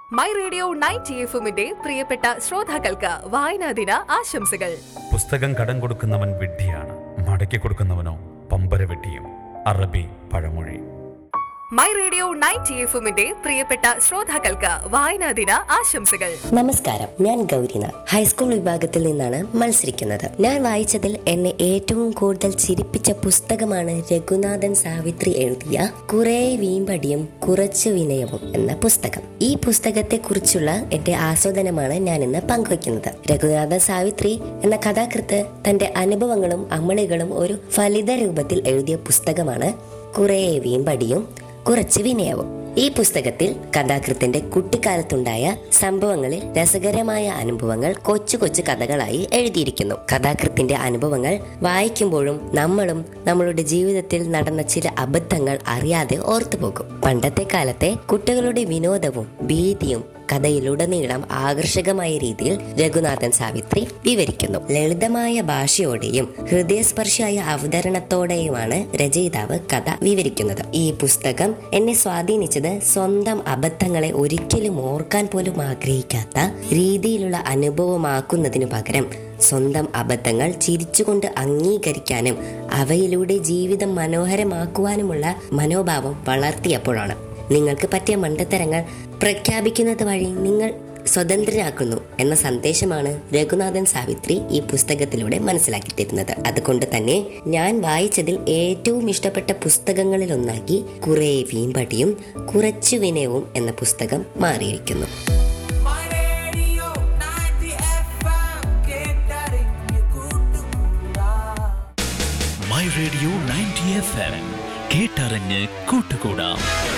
my radio ninety എഫുമിന്റെ പ്രിയപ്പെട്ട ശ്രോതാക്കൾക്ക് വായനാ ദിന ആശംസകൾ പുസ്തകം കടം കൊടുക്കുന്നവൻ വിഡ്ഢിയാണ് മടക്കി കൊടുക്കുന്നവനോ പമ്പര വെട്ടിയും അറബി പഴമൊഴി മൈ റേഡിയോ നയൻറ്റി എഫുമിന്റെ പ്രിയപ്പെട്ട ശ്രോതാക്കൾക്ക് വായനാ ദിന ആശംസകൾ നമസ്കാരം ഞാൻ ഗൗരിനാഥ് ഹൈസ്കൂൾ വിഭാഗത്തിൽ നിന്നാണ് മത്സരിക്കുന്നത് ഞാൻ വായിച്ചതിൽ എന്നെ ഏറ്റവും കൂടുതൽ ചിരിപ്പിച്ച പുസ്തകമാണ് രഘുനാഥൻ സാവിത്രി എഴുതിയ കുറേ വീമ്പടിയും കുറച്ചു വിനയവും എന്ന പുസ്തകം ഈ പുസ്തകത്തെ കുറിച്ചുള്ള എന്റെ ആസ്വാദനമാണ് ഞാൻ ഇന്ന് പങ്കുവയ്ക്കുന്നത് രഘുനാഥൻ സാവിത്രി എന്ന കഥാകൃത്ത് തന്റെ അനുഭവങ്ങളും അമളികളും ഒരു ഫലിത രൂപത്തിൽ എഴുതിയ പുസ്തകമാണ് കുറേ വീമ്പടിയും കുറച്ച് വിനയവും ഈ പുസ്തകത്തിൽ കഥാകൃത്തിന്റെ കുട്ടിക്കാലത്തുണ്ടായ സംഭവങ്ങളിൽ രസകരമായ അനുഭവങ്ങൾ കൊച്ചു കൊച്ചു കഥകളായി എഴുതിയിരിക്കുന്നു കഥാകൃത്തിന്റെ അനുഭവങ്ങൾ വായിക്കുമ്പോഴും നമ്മളും നമ്മളുടെ ജീവിതത്തിൽ നടന്ന ചില അബദ്ധങ്ങൾ അറിയാതെ ഓർത്തുപോകും പണ്ടത്തെ കാലത്തെ കുട്ടികളുടെ വിനോദവും ഭീതിയും കഥയിലുടനീളം ആകർഷകമായ രീതിയിൽ രഘുനാഥൻ സാവിത്രി വിവരിക്കുന്നു ലളിതമായ ഭാഷയോടെയും ഹൃദയസ്പർശിയായ അവതരണത്തോടെയുമാണ് രചയിതാവ് കഥ വിവരിക്കുന്നത് ഈ പുസ്തകം എന്നെ സ്വാധീനിച്ചത് സ്വന്തം അബദ്ധങ്ങളെ ഒരിക്കലും ഓർക്കാൻ പോലും ആഗ്രഹിക്കാത്ത രീതിയിലുള്ള അനുഭവമാക്കുന്നതിനു പകരം സ്വന്തം അബദ്ധങ്ങൾ ചിരിച്ചുകൊണ്ട് അംഗീകരിക്കാനും അവയിലൂടെ ജീവിതം മനോഹരമാക്കുവാനുമുള്ള മനോഭാവം വളർത്തിയപ്പോഴാണ് നിങ്ങൾക്ക് പറ്റിയ മണ്ടത്തരങ്ങൾ പ്രഖ്യാപിക്കുന്നത് വഴി നിങ്ങൾ സ്വതന്ത്രരാക്കുന്നു എന്ന സന്ദേശമാണ് രഘുനാഥൻ സാവിത്രി ഈ പുസ്തകത്തിലൂടെ മനസ്സിലാക്കി തരുന്നത് അതുകൊണ്ട് തന്നെ ഞാൻ വായിച്ചതിൽ ഏറ്റവും ഇഷ്ടപ്പെട്ട പുസ്തകങ്ങളിൽ ഒന്നാക്കി കുറേ വീമ്പടിയും കുറച്ചു വിനയവും എന്ന പുസ്തകം മാറിയിരിക്കുന്നു My radio 90 FM കേട്ടറിഞ്ഞ് കൂട്ടുകൂടാ my radio ninety F M കേട്ടറിഞ്ഞ് കൂട്ടുകൂടാം